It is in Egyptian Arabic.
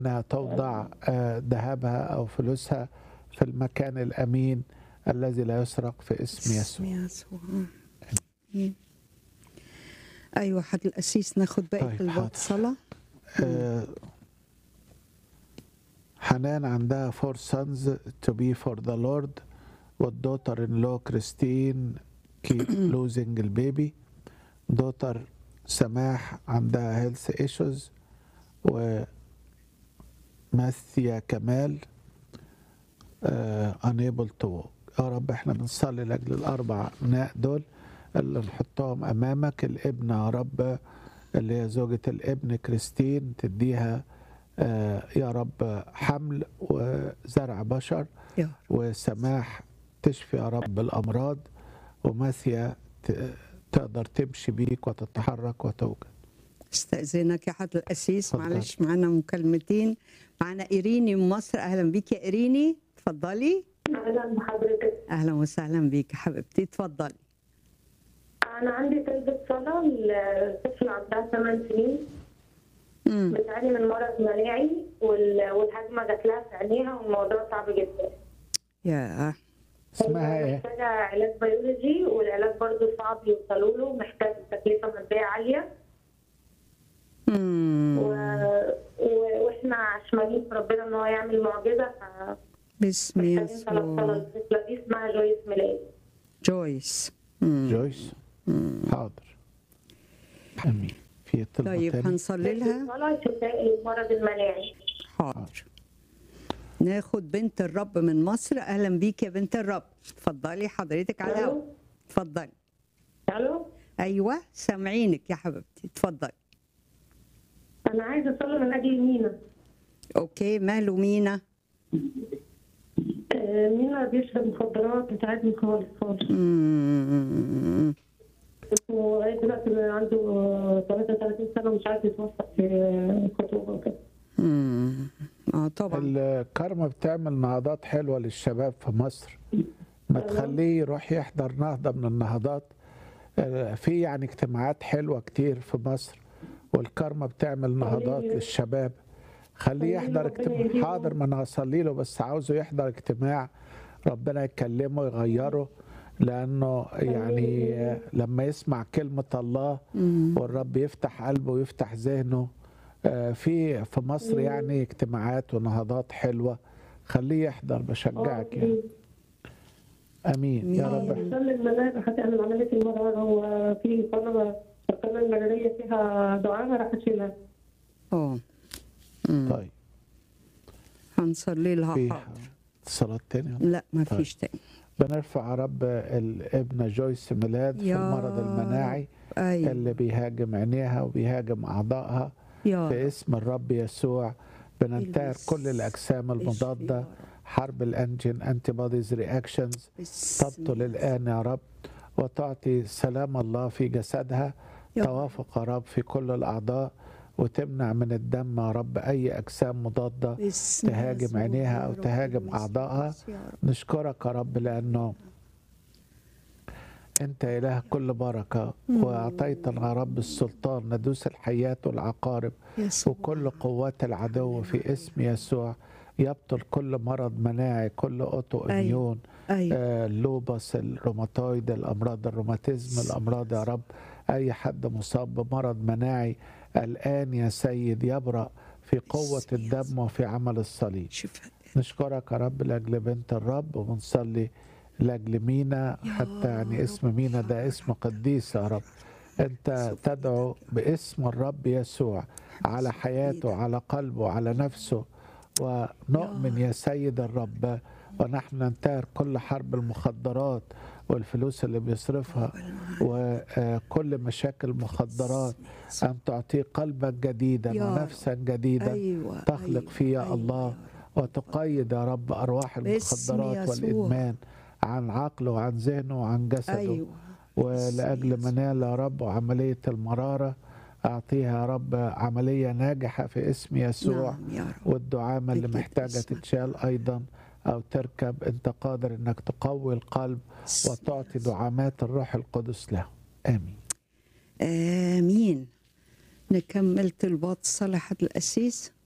انها توضع آه، ذهبها او فلوسها في المكان الامين الذي لا يسرق في اسم يسوع اسم يسوع آمين. ايوه حد القسيس ناخد باقي طيب، طلبات حاضر. الصلاه آه، حنان عندها four sons to be for the Lord والدوتر in law كريستين keep losing البيبي دوتر سماح عندها health issues وماثيا كمال آه، unable to walk يا رب احنا بنصلي لاجل الاربع ابناء دول اللي نحطهم امامك الابن يا رب اللي هي زوجة الابن كريستين تديها آه، يا رب حمل وزرع بشر يا رب وسماح تشفي يا رب الأمراض وماثيا ت- تقدر تمشي بيك وتتحرك وتوجد استاذنك يا حد القسيس اتفضل. معلش معانا مكالمتين معانا ايريني من مصر اهلا بيك يا ايريني اتفضلي اهلا بحضرتك اهلا وسهلا بيك يا حبيبتي اتفضلي انا عندي طلبة صلاة لطفل عندها 8 سنين امم بتعاني من مرض مناعي وال- والهجمة جات لها في عينيها والموضوع صعب جدا يا اسمها هي ايه؟ محتاجة علاج بيولوجي والعلاج برضه صعب يوصلوا له محتاج تكلفة مادية عالية امم و... و... واحنا عشمانين في ربنا ان هو يعمل معجزة باسم فمحتاجين طلب صلاة يسوع الطفلة دي اسمها جويس ميلاد جويس مم. جويس حاضر امين في طلبة طيب تاني هنصلي لها صلاة شفاء المرض المناعي حاضر ناخد بنت الرب من مصر اهلا بيك يا بنت الرب اتفضلي حضرتك على الهوا الو اتفضلي الو ايوه سامعينك يا حبيبتي اتفضلي انا عايزة اصلي من اجل مينا اوكي ماله مينا آه، مينا بيشرب مخدرات بتاعتني خالص خالص مم. ولغايه دلوقتي بقى عنده 33 سنه ومش عارف يتوفق في الخطوبه وكده مم. اه طبعا الكارما بتعمل نهضات حلوة للشباب في مصر ما تخليه يروح يحضر نهضة من النهضات آه، في يعني اجتماعات حلوة كتير في مصر والكارما بتعمل نهضات خليه- للشباب خليه خليه يحضر ربنا اجتماع يهديه. حاضر ما انا هصلي له بس عاوزه يحضر اجتماع ربنا يكلمه يغيره لانه يعني آه، لما يسمع كلمة الله مم. والرب يفتح قلبه ويفتح ذهنه آه، في في مصر يعني اجتماعات ونهضات حلوه خليه يحضر بشجعك يعني امين يا رب بصلي المناعة هتعمل عملية المرارة هو في طلبة القناة المرارية فيها دعامة راح أشيلها اه مم. طيب هنصلي لها في حاضر صلاة تانية لا ما فيش تاني بنرفع يا رب الابنة جويس ميلاد في يا المرض المناعي ايوه اللي بيهاجم عينيها وبيهاجم أعضائها يا في اسم الرب يسوع بننتهر البس. كل الأجسام اشفي المضادة يا رب. حرب الأنجين أنتي بوديز رياكشنز باسم تبطل الآن يا رب وتعطي سلام الله في جسدها يا رب. توافق يا رب في كل الأعضاء وتمنع من الدم يا رب أي أجسام مضادة باسم تهاجم يسوع عينيها يا أو رب، تهاجم باسم أعضائها. يسوع يا رب. نشكرك يا رب لأنه أنت إله كل بركة مم. وأعطيتنا يا رب السلطان ندوس الحيات والعقارب يسوع وكل قوات العدو في اسم يسوع يبطل كل مرض مناعي كل أوتو إميون ايوه آه، اللوبس الروماتويد الامراض الروماتيزم الامراض يا رب اي حد مصاب بمرض مناعي الان يا سيد يبرأ في قوة باسم الدم وفي عمل الصليب شفاء نشكرك يا رب لاجل بنت الرب وبنصلي لاجل مينا يا حتى يعني اسم رب مينا ده اسم قديس يا رب انت تدعو باسم الرب يسوع على حياته على قلبه على نفسه ونؤمن يا سيد الرب ونحن ننتهر كل حرب المخدرات والفلوس اللي بيصرفها وكل مشاكل المخدرات أن تعطيه قلبا جديدا يا ونفسا جديدا ايوه تخلق أيوة، فيه يا أيوة الله يا رب. وتقيد يا رب أرواح باسم المخدرات يسوع. والإدمان عن عقله وعن ذهنه وعن جسده ايوه ولأجل باسم منال يا رب وعملية المرارة أعطيها يا رب عملية ناجحة في اسم يسوع نعم يا رب والدعامة اللي بكده محتاجة اسمك. تتشال أيضا أو تركب أنت قادر أنك تقوي القلب باسم وتعطي دعامات الروح القدس له آمين امين نكمل طلبات صلاح القسيس